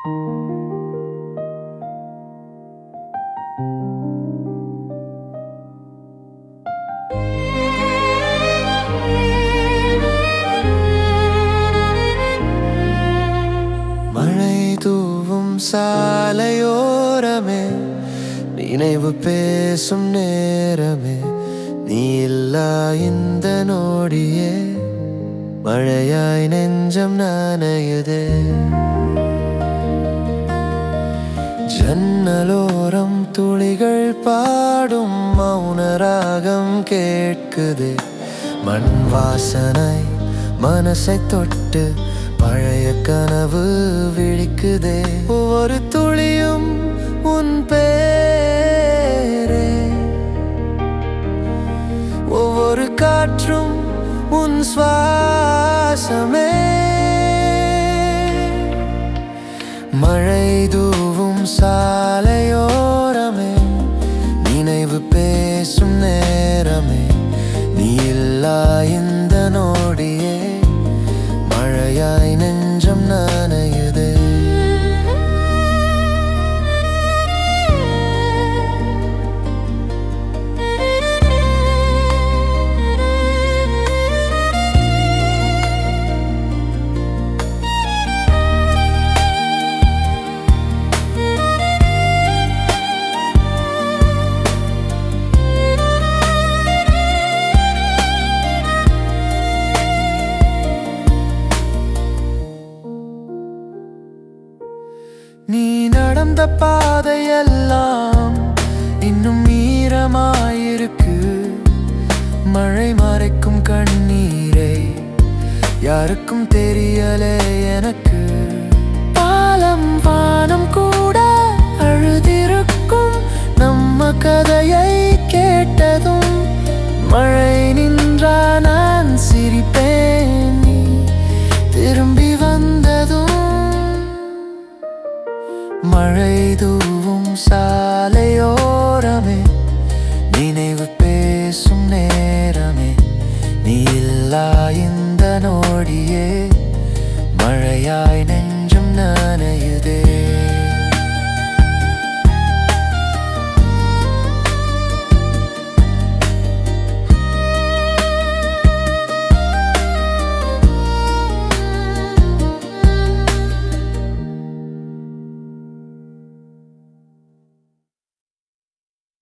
மழை தூவும் சாலையோரமே நினைவு பேசும் நேரமே நீ இல்லா இந்த நோடியே மழையாய் நெஞ்சம் நனையுதே ஜன்னலோரம் துளிகள் பாடும் மௌன ராகம் கேட்குதே மண் வாசனை மனசை தொட்டு பழைய கனவு விழிக்குதே ஒவ்வொரு துளியும் உன் பேரே ஒவ்வொரு காற்றும் உன் சுவாசமே மழை தூவும் சாலையோரமே நினைவு பேசும் நேரமே நீ இல்லா இந்த நோடியே மழையாய் நெஞ்சம் நனையுதே நீ நடந்த பாதையெல்லாம் இன்னும் ஈரமாயிருக்கு மழை மறைக்கும் கண்ணீரை யாருக்கும் தெரியலே எனக்கு பாலம் வானம் கூட அழுதிருக்கும் நம்ம கதையை கேட்டதும் மழை நின்றா நான் சிரிப்பேன் நீ திரும்பி வந்ததும் மழை தூவும் சாலையோரமே நினைவு பேசும் நேரமே நீ இல்லா இந்த நோடியே மழையாய் நெஞ்சம் நனையுதே